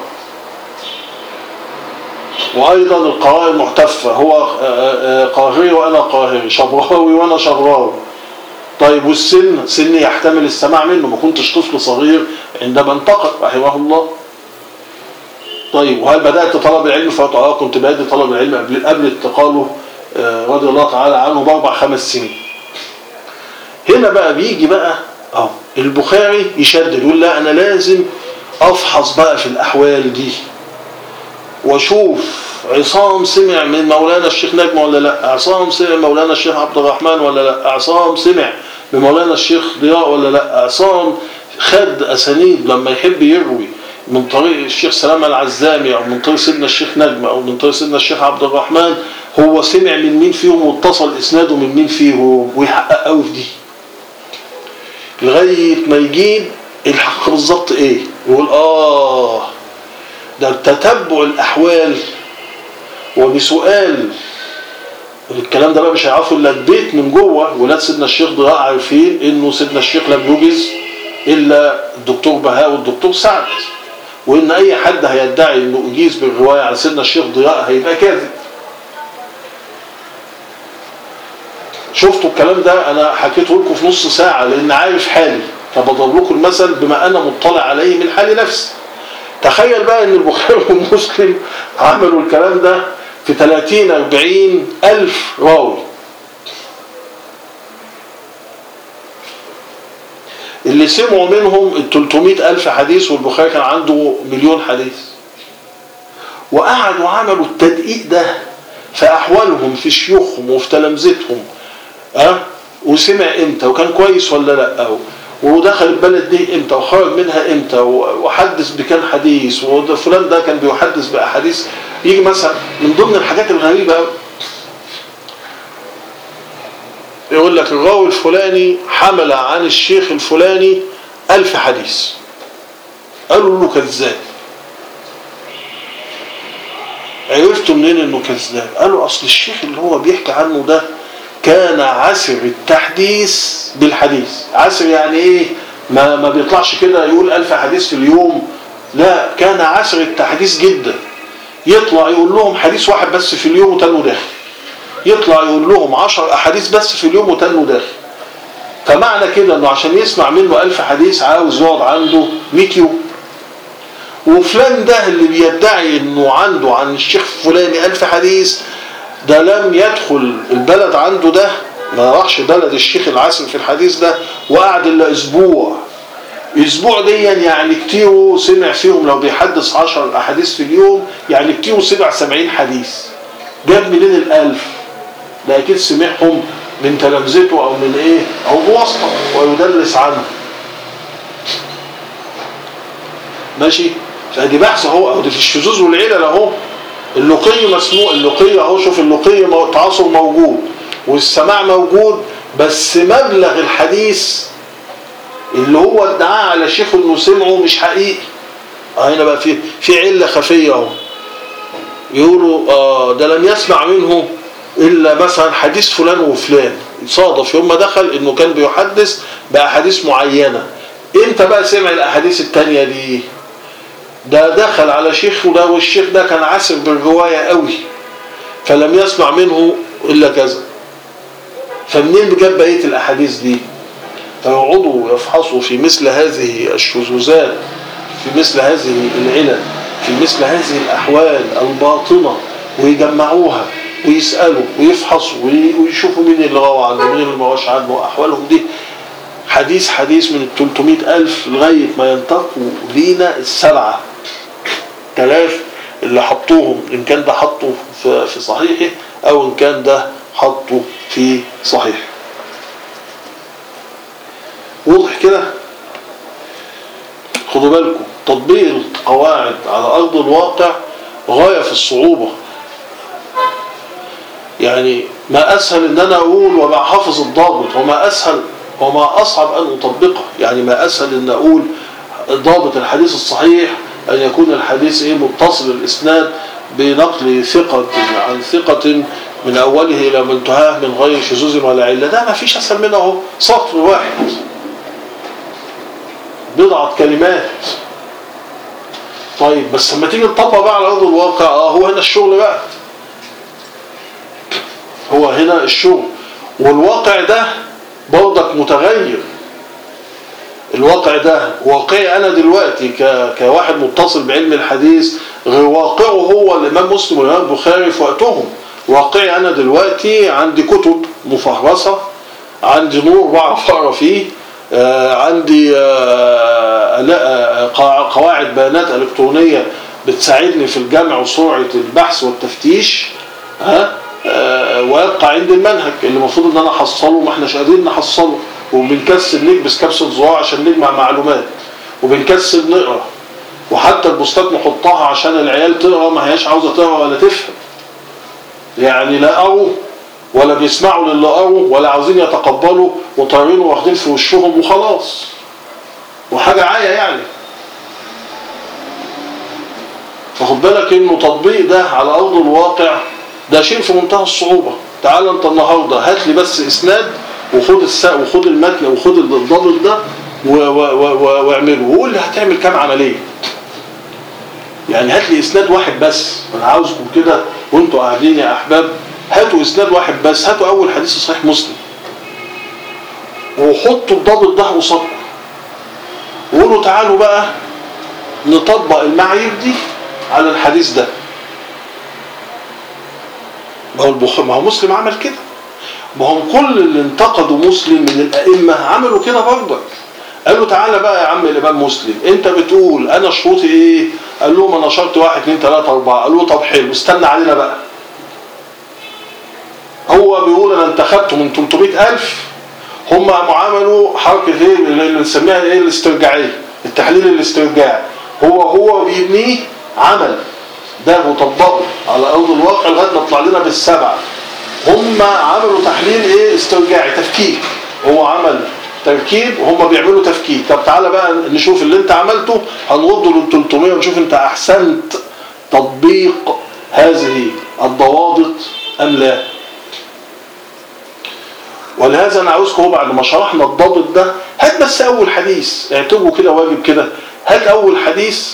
وايضا القرائن محتفه هو قاهري وانا قاهري شبراوي وانا شبراوي طيب والسن سني يحتمل السماع منه ما كنتش طفل صغير عندما انتقل رحمه الله طيب وهل بدأت طلب العلم فترة اه كنت بادئ طلب العلم قبل قبل انتقاله رضي الله تعالى عنه باربع خمس سنين هنا بقى بيجي بقى اه البخاري يشدد يقول لا انا لازم افحص بقى في الاحوال دي واشوف عصام سمع من مولانا الشيخ نجم ولا لا عصام سمع مولانا الشيخ عبد الرحمن ولا لا عصام سمع من مولانا الشيخ ضياء ولا لا عصام خد اسانيد لما يحب يروي من طريق الشيخ سلام العزامي او من طريق سيدنا الشيخ نجم او من طريق سيدنا الشيخ عبد الرحمن هو سمع من مين فيهم واتصل اسناده من مين فيهم ويحقق قوي في دي لغايه ما يجيب الحق بالظبط ايه يقول اه ده تتبع الاحوال وبسؤال الكلام ده بقى مش هيعرفوا الا البيت من جوه ولاد سيدنا الشيخ ضياء عارفين انه سيدنا الشيخ لم يجز الا الدكتور بهاء والدكتور سعد وان اي حد هيدعي انه اجيز بالروايه عن سيدنا الشيخ ضياء هيبقى كاذب شفتوا الكلام ده انا حكيته لكم في نص ساعه لان عارف حالي فبضرب لكم المثل بما انا مطلع عليه من حال نفسي تخيل بقى ان البخاري ومسلم عملوا الكلام ده في 30 40 الف راوي اللي سمعوا منهم ال 300 ألف حديث والبخاري كان عنده مليون حديث وقعدوا عملوا التدقيق ده في أحوالهم في شيوخهم وفي تلامذتهم أه؟ وسمع امتى وكان كويس ولا لا ودخل البلد دي امتى وخرج منها امتى وحدث بكام حديث وفلان ده كان بيحدث باحاديث يجي مثلا من ضمن الحاجات الغريبه قوي يقول لك الراوي الفلاني حمل عن الشيخ الفلاني ألف حديث قالوا له كذاب عرفتوا منين انه كذاب قالوا اصل الشيخ اللي هو بيحكي عنه ده كان عسر التحديث بالحديث عسر يعني ايه ما, ما بيطلعش كده يقول ألف حديث في اليوم لا كان عسر التحديث جدا يطلع يقول لهم حديث واحد بس في اليوم وتاني داخل يطلع يقول لهم عشر احاديث بس في اليوم وتنه داخل فمعنى كده انه عشان يسمع منه ألف حديث عاوز يقعد عنده 100 يوم وفلان ده اللي بيدعي انه عنده عن الشيخ فلاني ألف حديث ده لم يدخل البلد عنده ده ما راحش بلد الشيخ العاصم في الحديث ده وقعد الا اسبوع اسبوع دي يعني كتير سمع فيهم لو بيحدث عشر احاديث في اليوم يعني كتير سمع سبعين حديث جاب منين الالف ده اكيد سمعهم من تلامذته او من ايه او بواسطه ويدلس عنه ماشي فدي بحث اهو او دي في الشذوذ والعلل اهو اللقي مسموع اللقي اهو شوف اللقي التعاصر موجود والسماع موجود بس مبلغ الحديث اللي هو ادعاه على شيخه انه سمعه مش حقيقي اه هنا بقى في في عله خفيه اهو يقولوا اه ده لم يسمع منه الا مثلا حديث فلان وفلان صادف يوم ما دخل انه كان بيحدث باحاديث معينه امتى بقى سمع الاحاديث التانية دي ده دخل على شيخ وده والشيخ ده كان عاسر بالروايه قوي فلم يسمع منه الا كذا فمنين جاب بقيه الاحاديث دي فيقعدوا يفحصوا في مثل هذه الشذوذات في مثل هذه العلل في مثل هذه الأحوال الباطنة ويجمعوها ويسألوا ويفحصوا ويشوفوا مين اللي روى عنه مين اللي ما روش عنه أحوالهم دي حديث حديث من ال 300 ألف لغاية ما ينتقوا لينا السبعة ثلاث اللي حطوهم إن كان ده حطه في صحيحه أو إن كان ده حطه في صحيح واضح كده خدوا بالكم تطبيق القواعد على أرض الواقع غاية في الصعوبة يعني ما أسهل أن أنا أقول وما حافظ الضابط وما أسهل وما أصعب أن أطبقه يعني ما أسهل أن أقول ضابط الحديث الصحيح أن يكون الحديث إيه متصل الإسناد بنقل ثقة عن ثقة من أوله إلى منتهاه من غير شذوذ ولا علة ده ما فيش أسهل منه اهو سطر واحد بضعة كلمات طيب بس لما تيجي نطبق بقى على أرض الواقع اه هو هنا الشغل بقى هو هنا الشغل والواقع ده برضك متغير الواقع ده واقعي أنا دلوقتي ك... كواحد متصل بعلم الحديث غير واقعه هو الإمام مسلم والإمام البخاري في وقتهم واقعي أنا دلوقتي عندي كتب مفهرسة عندي نور بعرف أقرأ فيه آه عندي آه قواعد بيانات إلكترونية بتساعدني في الجمع وسرعة البحث والتفتيش ها آه ويبقى عندي المنهج اللي المفروض ان انا احصله ما احناش قادرين نحصله وبنكسل نكبس كبسة زرار عشان نجمع معلومات وبنكسل نقرا وحتى البوستات نحطها عشان العيال تقرا ما هياش عاوزه تقرا ولا تفهم يعني لا قروا ولا بيسمعوا للي قروا ولا عاوزين يتقبلوا وطايرين واخدين في وشهم وخلاص وحاجة عاية يعني فخد بالك انه تطبيق ده على ارض الواقع ده شيء في منتهى الصعوبة تعال انت النهاردة هات لي بس اسناد وخد الساق وخد المتن وخد الضابط ده واعمله وقول لي هتعمل كام عملية يعني هات لي اسناد واحد بس انا عاوزكم كده وانتوا قاعدين يا احباب هاتوا اسناد واحد بس هاتوا اول حديث صحيح مسلم وحطوا الضابط ده قصادكم وقولوا تعالوا بقى نطبق المعايير دي على الحديث ده ما هو البخاري ما هو مسلم عمل كده ما هم كل اللي انتقدوا مسلم من الائمه عملوا كده برضك قالوا تعالى بقى يا عم الامام مسلم انت بتقول انا شروطي ايه قال لهم انا شرط واحد اثنين ثلاثة اربعة قالوا طب حلو استنى علينا بقى هو بيقول انا انتخبته من 300000 هم عملوا حركة ايه اللي نسميها ايه الاسترجاعية التحليل الاسترجاعي هو هو بيبنيه عمل ده وطبقه على ارض الواقع لغايه ما طلع لنا بالسبعه هم عملوا تحليل ايه استرجاعي تفكيك هو عمل تركيب وهم بيعملوا تفكيك طب تعالى بقى نشوف اللي انت عملته هنرده لل 300 ونشوف انت احسنت تطبيق هذه الضوابط ام لا ولهذا انا عاوزكم بعد ما شرحنا الضابط ده هات بس اول حديث اعتبره كده واجب كده هات اول حديث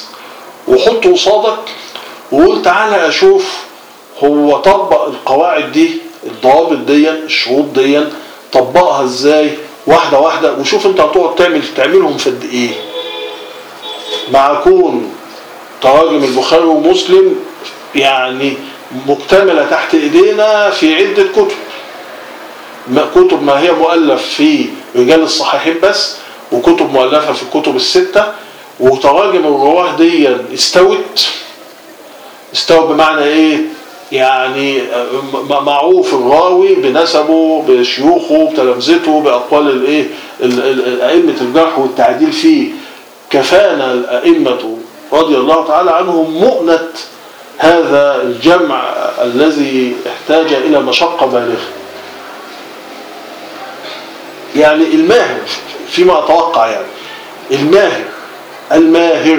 وحطه قصادك وقول تعالى اشوف هو طبق القواعد دي الضوابط دي الشروط دي طبقها ازاي واحدة واحدة وشوف انت هتقعد تعمل تعملهم في قد ايه مع كون تراجم البخاري ومسلم يعني مكتملة تحت ايدينا في عدة كتب ما- كتب ما هي مؤلف في رجال الصحيحين بس وكتب مؤلفة في الكتب الستة وتراجم الرواه دي استوت استوى بمعنى ايه يعني م- معروف الراوي بنسبه بشيوخه بتلامذته باقوال الايه ال- ال- ائمه الجرح والتعديل فيه كفانا الائمه رضي الله تعالى عنهم مؤنه هذا الجمع الذي احتاج الى مشقه بالغه يعني الماهر فيما اتوقع يعني الماهر الماهر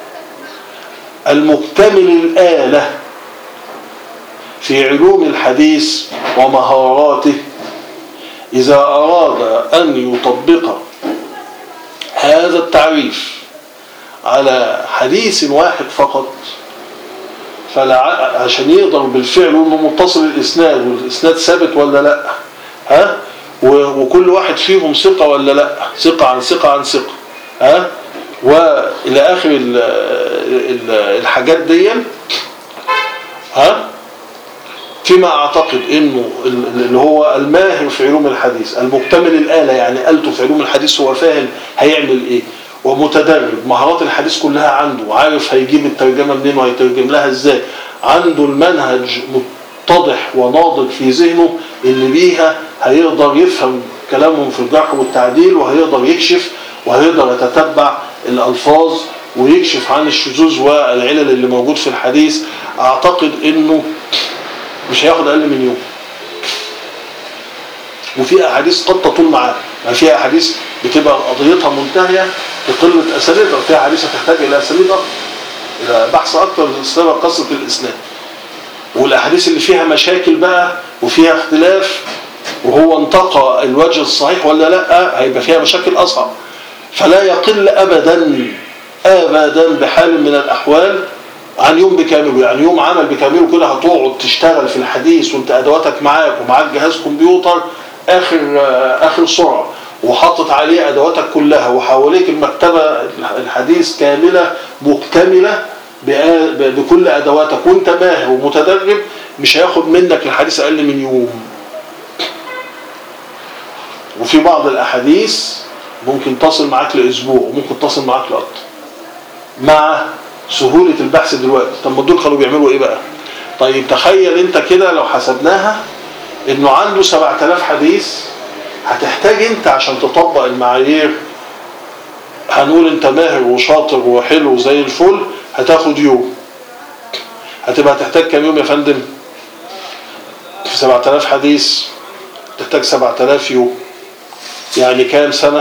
المكتمل الآلة في علوم الحديث ومهاراته إذا أراد أن يطبق هذا التعريف على حديث واحد فقط فلا عشان يقدر بالفعل انه متصل الاسناد والاسناد ثابت ولا لا ها و- وكل واحد فيهم ثقه ولا لا ثقه عن ثقه عن ثقه ها والى اخر ال- ال- الحاجات دي ها فيما اعتقد انه ال- اللي هو الماهر في علوم الحديث المكتمل الاله يعني آلته في علوم الحديث هو فاهم هيعمل ايه ومتدرب مهارات الحديث كلها عنده عارف هيجيب الترجمه منين وهيترجم لها ازاي عنده المنهج متضح وناضج في ذهنه اللي بيها هيقدر يفهم كلامهم في الجرح والتعديل وهيقدر يكشف وهيقدر يتتبع الالفاظ ويكشف عن الشذوذ والعلل اللي موجود في الحديث اعتقد انه مش هياخد اقل من يوم وفي احاديث قد تطول معاه يعني في احاديث بتبقى قضيتها منتهيه بقله اسانيدها وفي احاديث هتحتاج الى اسانيد اكتر الى بحث اكتر بسبب قصه الاسناد والاحاديث اللي فيها مشاكل بقى وفيها اختلاف وهو انتقى الوجه الصحيح ولا لا هيبقى فيها مشاكل اصعب فلا يقل ابدا ابدا بحال من الاحوال عن يوم بكامله يعني يوم عمل بكامله كده هتقعد تشتغل في الحديث وانت ادواتك معاك ومعاك جهاز كمبيوتر اخر آه، اخر سرعه وحاطط عليه ادواتك كلها وحواليك المكتبه الحديث كامله مكتمله بآ- ب- بكل ادواتك وانت ماهر ومتدرب مش هياخد منك الحديث اقل من يوم وفي بعض الاحاديث ممكن تصل معاك لاسبوع وممكن تصل معاك لاكتر مع سهولة البحث دلوقتي طب ما دول كانوا بيعملوا ايه بقى طيب تخيل انت كده لو حسبناها انه عنده 7000 حديث هتحتاج انت عشان تطبق المعايير هنقول انت ماهر وشاطر وحلو زي الفل هتاخد يوم هتبقى هتحتاج كام يوم يا فندم في 7000 حديث تحتاج 7000 يوم يعني كام سنة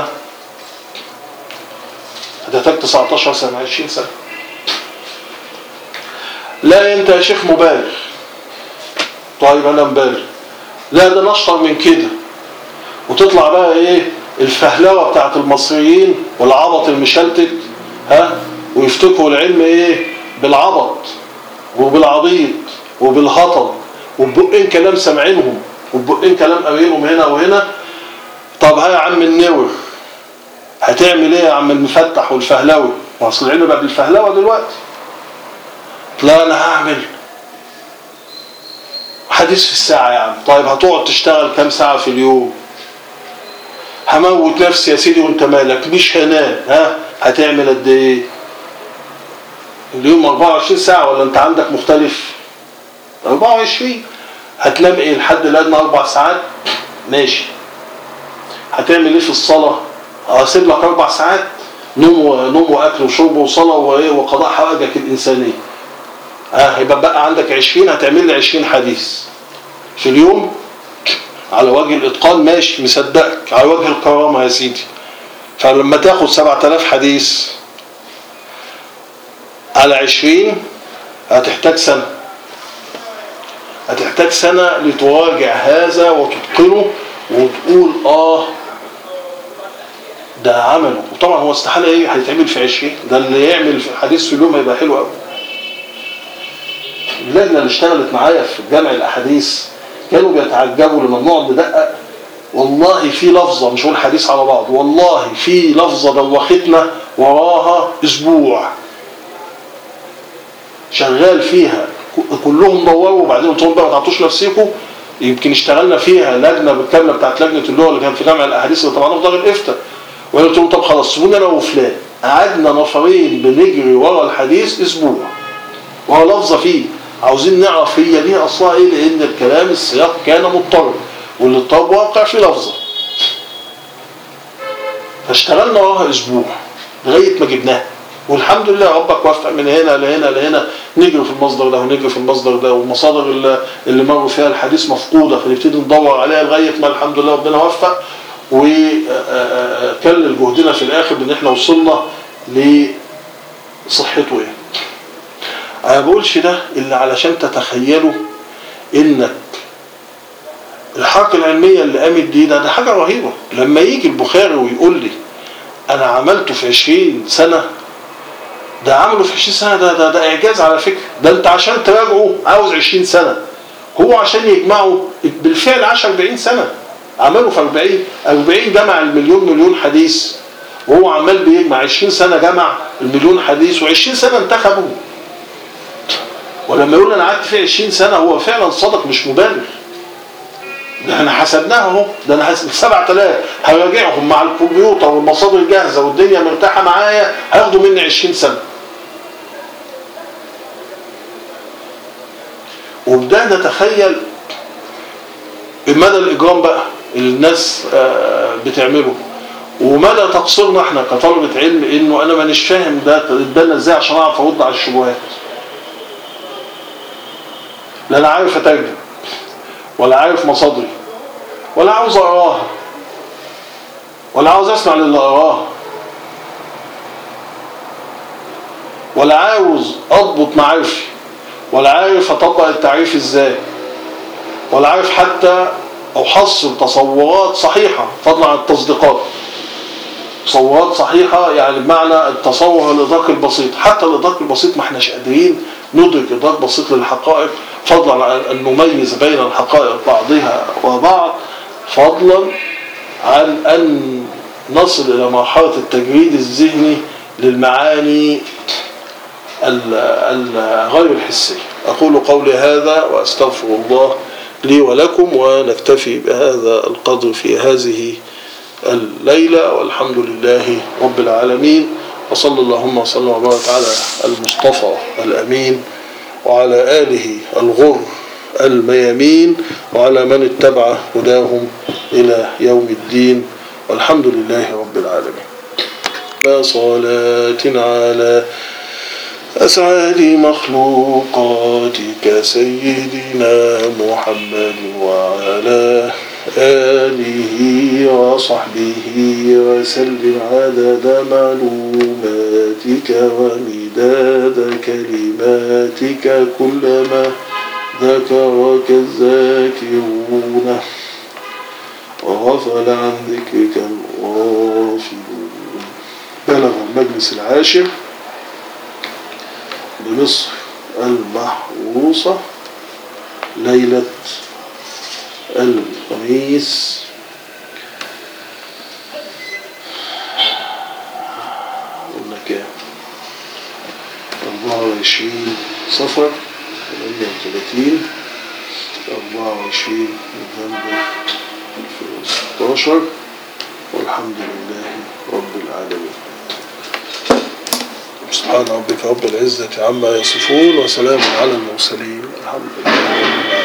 هتحتاج 19 سنة 20 سنة لا انت يا شيخ مبالغ طيب انا مبالغ لا ده نشطر من كده وتطلع بقى ايه الفهلوه بتاعت المصريين والعبط المشلتت ها ويفتكروا العلم ايه بالعبط وبالعبيط وبالهطل وببقين كلام سامعينهم وببقين كلام قارينهم هنا وهنا طب ها يا عم النور هتعمل ايه يا عم المفتح والفهلوي ما اصل العلم بقى بالفهلوه دلوقتي لا انا هعمل حديث في الساعة يا عم طيب هتقعد تشتغل كام ساعة في اليوم هموت نفسي يا سيدي وانت مالك مش هنام ها هتعمل قد ايه اليوم 24 ساعة ولا انت عندك مختلف 24 هتنام ايه لحد الادنى اربع ساعات ماشي هتعمل ايه في الصلاة هسيب لك اربع ساعات نوم ونوم واكل وشرب وصلاة وايه وقضاء حوائجك الانسانية ها هيبقى بقى عندك 20 هتعمل لي 20 حديث في اليوم على وجه الاتقان ماشي مصدقك على وجه الكرامه يا سيدي فلما تاخد 7000 حديث على 20 هتحتاج سنه هتحتاج سنه لتراجع هذا وتتقنه وتقول اه ده عمله وطبعا هو استحاله ايه هيتعمل في 20 ده اللي يعمل في حديث في اليوم هيبقى حلو قوي اللجنه اللي اشتغلت معايا في جمع الاحاديث كانوا بيتعجبوا لما بنقعد ندقق والله في لفظة مش هقول حديث على بعض والله في لفظة دوختنا وراها اسبوع شغال فيها كلهم دوروا وبعدين قلت لهم بقى ما تعطوش نفسكم يمكن اشتغلنا فيها لجنه بالكامله بتاعت لجنه اللغه اللي كان في جامع الاحاديث اللي طبعا في دار الافتاء وانا قلت لهم طب خلاص سيبوني انا وفلان قعدنا نفرين بنجري ورا الحديث اسبوع ورا لفظه فيه عاوزين نعرف هي دي اصلها ايه لان الكلام السياق كان مضطرب واللي اضطرب واقع في لفظه فاشتغلنا وراها اسبوع لغايه ما جبناها والحمد لله ربك وفق من هنا لهنا لهنا نجري في المصدر ده ونجري في المصدر ده والمصادر اللي, اللي مروا فيها الحديث مفقوده فنبتدي ندور عليها لغايه ما الحمد لله ربنا وفق وكلل جهدنا في الاخر بان احنا وصلنا لصحته ايه. انا بقولش ده الا علشان تتخيلوا انك الحركه العلميه اللي قامت دي ده, ده حاجه رهيبه لما يجي البخاري ويقول لي انا عملته في 20 سنه ده عمله في 20 سنه ده ده, ده اعجاز على فكره ده انت عشان تراجعه عاوز 20 سنه هو عشان يجمعه بالفعل 10 40 سنه عمله في 40 40 جمع المليون مليون حديث وهو عمال بيجمع 20 سنه جمع المليون حديث و20 سنه انتخبوا ولما يقول انا قعدت فيه 20 سنه هو فعلا صدق مش مبالغ ده احنا حسبناها اهو ده انا حسب 7000 هراجعهم مع الكمبيوتر والمصادر الجاهزه والدنيا مرتاحه معايا هياخدوا مني 20 سنه وبدأنا نتخيل مدى الإجرام بقى اللي الناس بتعمله ومدى تقصيرنا احنا كطلبة علم انه انا مانيش فاهم ده اتبنى ازاي عشان اعرف ارد على الشبهات لا انا عارف اترجم ولا عارف مصادري ولا عاوز اقراها ولا عاوز اسمع للي اقراها ولا عاوز اضبط معارفي ولا عارف اطبق التعريف ازاي ولا عارف حتى احصل تصورات صحيحه فضلا عن التصديقات تصورات صحيحه يعني بمعنى التصور الادراك البسيط حتى الادراك البسيط ما احناش قادرين ندرك ادراك بسيط للحقائق فضلا عن ان نميز بين الحقائق بعضها وبعض فضلا عن ان نصل الى مرحله التجريد الذهني للمعاني غير الحسية أقول قولي هذا وأستغفر الله لي ولكم ونكتفي بهذا القدر في هذه الليلة والحمد لله رب العالمين وصلى اللهم وسلم وبارك على المصطفى الأمين وعلى آله الغر الميامين وعلى من اتبع هداهم إلى يوم الدين والحمد لله رب العالمين صلاة على أسعد مخلوقاتك سيدنا محمد وعلى آله وصحبه وسلم عدد معلوماتك ومداد كلماتك كلما ذكرك الذاكرون وغفل عن ذكرك الغافلون بلغ المجلس العاشر بمصر المحروسة ليلة الخميس قلنا كام 24 صفر 38 24 نوفمبر 2016 والحمد لله رب العالمين سبحان ربك رب العزة عما يصفون وسلام على المرسلين الحمد لله رب العالمين